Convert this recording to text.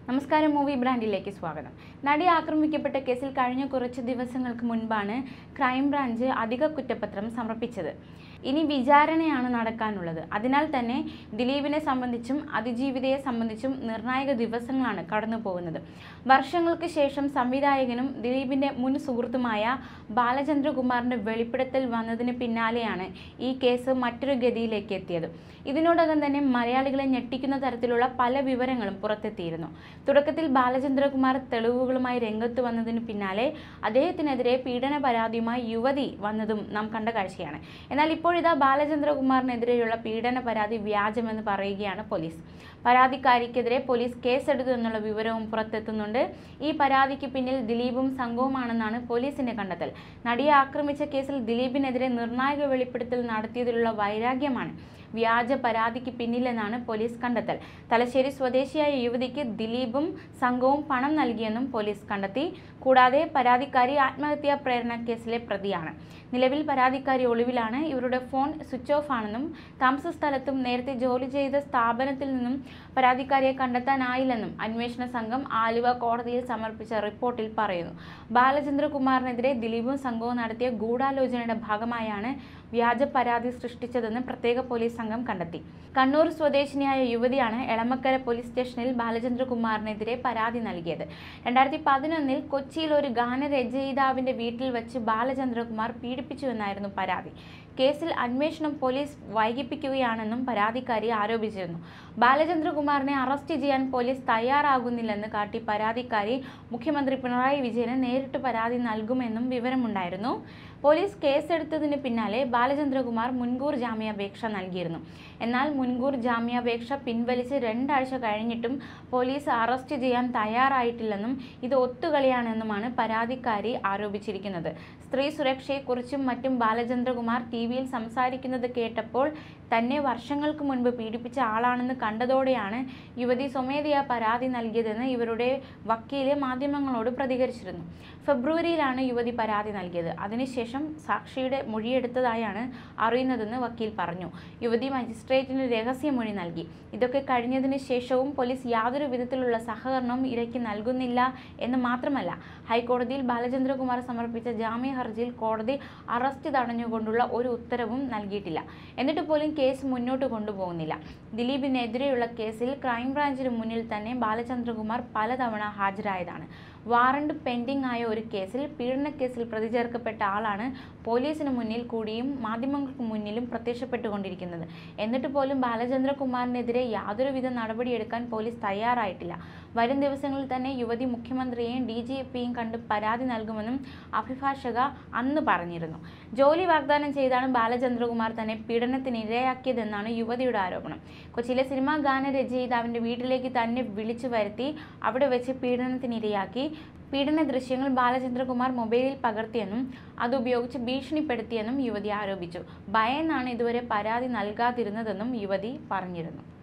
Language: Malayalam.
നമസ്കാരം മൂവി ബ്രാൻഡിലേക്ക് സ്വാഗതം നടി ആക്രമിക്കപ്പെട്ട കേസിൽ കഴിഞ്ഞ കുറച്ച് ദിവസങ്ങൾക്ക് മുൻപാണ് ക്രൈംബ്രാഞ്ച് അധിക കുറ്റപത്രം സമർപ്പിച്ചത് ഇനി വിചാരണയാണ് നടക്കാനുള്ളത് അതിനാൽ തന്നെ ദിലീപിനെ സംബന്ധിച്ചും അതിജീവിതയെ സംബന്ധിച്ചും നിർണായക ദിവസങ്ങളാണ് കടന്നു പോകുന്നത് വർഷങ്ങൾക്ക് ശേഷം സംവിധായകനും ദിലീപിന്റെ മുൻ സുഹൃത്തുമായ ബാലചന്ദ്രകുമാറിന്റെ വെളിപ്പെടുത്തൽ വന്നതിന് പിന്നാലെയാണ് ഈ കേസ് മറ്റൊരു ഗതിയിലേക്ക് എത്തിയത് ഇതിനോടകം തന്നെ മലയാളികളെ ഞെട്ടിക്കുന്ന തരത്തിലുള്ള പല വിവരങ്ങളും പുറത്തെത്തിയിരുന്നു തുടക്കത്തിൽ ബാലചന്ദ്രകുമാർ തെളിവുകളുമായി രംഗത്ത് വന്നതിന് പിന്നാലെ അദ്ദേഹത്തിനെതിരെ പീഡന പരാതിയുമായി യുവതി വന്നതും നാം കണ്ട കാഴ്ചയാണ് എന്നാൽ ഇപ്പോഴിതാ ബാലചന്ദ്രകുമാറിനെതിരെയുള്ള പീഡന പരാതി വ്യാജമെന്ന് പറയുകയാണ് പോലീസ് പരാതിക്കാരിക്കെതിരെ പോലീസ് കേസെടുത്തു എന്നുള്ള വിവരവും പുറത്തെത്തുന്നുണ്ട് ഈ പരാതിക്ക് പിന്നിൽ ദിലീപും സംഘവുമാണെന്നാണ് പോലീസിന്റെ കണ്ടെത്തൽ നടിയെ ആക്രമിച്ച കേസിൽ ദിലീപിനെതിരെ നിർണായക വെളിപ്പെടുത്തൽ നടത്തിയതിലുള്ള വൈരാഗ്യമാണ് വ്യാജ പരാതിക്ക് പിന്നിലെന്നാണ് പോലീസ് കണ്ടെത്തൽ തലശ്ശേരി സ്വദേശിയായ യുവതിക്ക് ദിലീപും സംഘവും പണം നൽകിയെന്നും പോലീസ് കണ്ടെത്തി കൂടാതെ പരാതിക്കാരി ആത്മഹത്യാ പ്രേരണ കേസിലെ പ്രതിയാണ് നിലവിൽ പരാതിക്കാരി ഒളിവിലാണ് ഇവരുടെ ഫോൺ സ്വിച്ച് ഓഫ് ആണെന്നും താമസ സ്ഥലത്തും നേരത്തെ ജോലി ചെയ്ത സ്ഥാപനത്തിൽ നിന്നും പരാതിക്കാരിയെ കണ്ടെത്താനായില്ലെന്നും അന്വേഷണ സംഘം ആലുവ കോടതിയിൽ സമർപ്പിച്ച റിപ്പോർട്ടിൽ പറയുന്നു ബാലചന്ദ്രകുമാറിനെതിരെ ദിലീപും സംഘവും നടത്തിയ ഗൂഢാലോചനയുടെ ഭാഗമായാണ് വ്യാജ പരാതി സൃഷ്ടിച്ചതെന്ന് പ്രത്യേക പോലീസ് സംഘം കണ്ടെത്തി കണ്ണൂർ സ്വദേശിനിയായ യുവതിയാണ് എളമക്കര പോലീസ് സ്റ്റേഷനിൽ ബാലചന്ദ്രകുമാറിനെതിരെ പരാതി നൽകിയത് രണ്ടായിരത്തി പതിനൊന്നിൽ കൊച്ചിയിൽ ഒരു ഗാനരചയിതാവിന്റെ വീട്ടിൽ വെച്ച് ബാലചന്ദ്രകുമാർ പീഡിപ്പിച്ചുവെന്നായിരുന്നു പരാതി കേസിൽ അന്വേഷണം പോലീസ് വൈകിപ്പിക്കുകയാണെന്നും പരാതിക്കാരി ആരോപിച്ചിരുന്നു ബാലചന്ദ്രകുമാറിനെ അറസ്റ്റ് ചെയ്യാൻ പോലീസ് തയ്യാറാകുന്നില്ലെന്ന് കാട്ടി പരാതിക്കാരി മുഖ്യമന്ത്രി പിണറായി വിജയന് നേരിട്ട് പരാതി നൽകുമെന്നും വിവരമുണ്ടായിരുന്നു പോലീസ് കേസെടുത്തതിന് പിന്നാലെ ബാലചന്ദ്രകുമാർ മുൻകൂർ ജാമ്യാപേക്ഷ നൽകിയിരുന്നു എന്നാൽ മുൻകൂർ ജാമ്യാപേക്ഷ പിൻവലിച്ച് രണ്ടാഴ്ച കഴിഞ്ഞിട്ടും പോലീസ് അറസ്റ്റ് ചെയ്യാൻ തയ്യാറായിട്ടില്ലെന്നും ഇത് ഒത്തുകളിയാണെന്നുമാണ് പരാതിക്കാരി ആരോപിച്ചിരിക്കുന്നത് സ്ത്രീ സുരക്ഷയെക്കുറിച്ചും മറ്റും ബാലചന്ദ്രകുമാർ ടി വിയിൽ സംസാരിക്കുന്നത് കേട്ടപ്പോൾ തന്നെ വർഷങ്ങൾക്ക് മുൻപ് പീഡിപ്പിച്ച ആളാണെന്ന് കണ്ടതോടെയാണ് യുവതി സ്വമേധയാ പരാതി നൽകിയതെന്ന് ഇവരുടെ വക്കീല് മാധ്യമങ്ങളോട് പ്രതികരിച്ചിരുന്നു ഫെബ്രുവരിയിലാണ് യുവതി പരാതി നൽകിയത് അതിനുശേഷം സാക്ഷിയുടെ മൊഴിയെടുത്തതായാണ് അറിയുന്നതെന്ന് വക്കീൽ പറഞ്ഞു യുവതി മജിസ്ട്രേറ്റിന് രഹസ്യമൊഴി നൽകി ഇതൊക്കെ കഴിഞ്ഞതിന് ശേഷവും പോലീസ് യാതൊരു വിധത്തിലുള്ള സഹകരണവും ഇരയ്ക്ക് നൽകുന്നില്ല എന്ന് മാത്രമല്ല ഹൈക്കോടതിയിൽ ബാലചന്ദ്രകുമാർ സമർപ്പിച്ച ജാമ്യ ഹർജിയിൽ കോടതി അറസ്റ്റ് തടഞ്ഞുകൊണ്ടുള്ള ഒരു ഉത്തരവും നൽകിയിട്ടില്ല എന്നിട്ട് പോലും കേസ് മുന്നോട്ട് കൊണ്ടുപോകുന്നില്ല ദിലീപിനെതിരെയുള്ള കേസിൽ ക്രൈംബ്രാഞ്ചിന് മുന്നിൽ തന്നെ ബാലചന്ദ്രകുമാർ പലതവണ ഹാജരായതാണ് വാറണ്ട് പെൻഡിംഗ് ആയ ഒരു കേസിൽ പീഡനക്കേസിൽ പ്രതി ചേർക്കപ്പെട്ട ആളാണ് പോലീസിന് മുന്നിൽ കൂടിയും മാധ്യമങ്ങൾക്ക് മുന്നിലും പ്രത്യക്ഷപ്പെട്ടുകൊണ്ടിരിക്കുന്നത് എന്നിട്ട് പോലും ബാലചന്ദ്രകുമാറിനെതിരെ യാതൊരുവിധ നടപടിയെടുക്കാൻ പോലീസ് തയ്യാറായിട്ടില്ല വരും ദിവസങ്ങളിൽ തന്നെ യുവതി മുഖ്യമന്ത്രിയെയും ഡി ജി പിയും കണ്ട് പരാതി നൽകുമെന്നും അഭിഭാഷക അന്ന് പറഞ്ഞിരുന്നു ജോലി വാഗ്ദാനം ചെയ്താണ് ബാലചന്ദ്രകുമാർ തന്നെ പീഡനത്തിന് ഇരയാക്കിയതെന്നാണ് യുവതിയുടെ ആരോപണം കൊച്ചിയിലെ സിനിമാ ഗാന രചയിതാവിന്റെ വീട്ടിലേക്ക് തന്നെ വിളിച്ചു വരുത്തി അവിടെ വെച്ച് പീഡനത്തിന് ഇരയാക്കി പീഡന ദൃശ്യങ്ങൾ ബാലചന്ദ്രകുമാർ മൊബൈലിൽ പകർത്തിയെന്നും അതുപയോഗിച്ച് ഭീഷണിപ്പെടുത്തിയെന്നും യുവതി ആരോപിച്ചു ഭയന്നാണ് ഇതുവരെ പരാതി നൽകാതിരുന്നതെന്നും യുവതി പറഞ്ഞിരുന്നു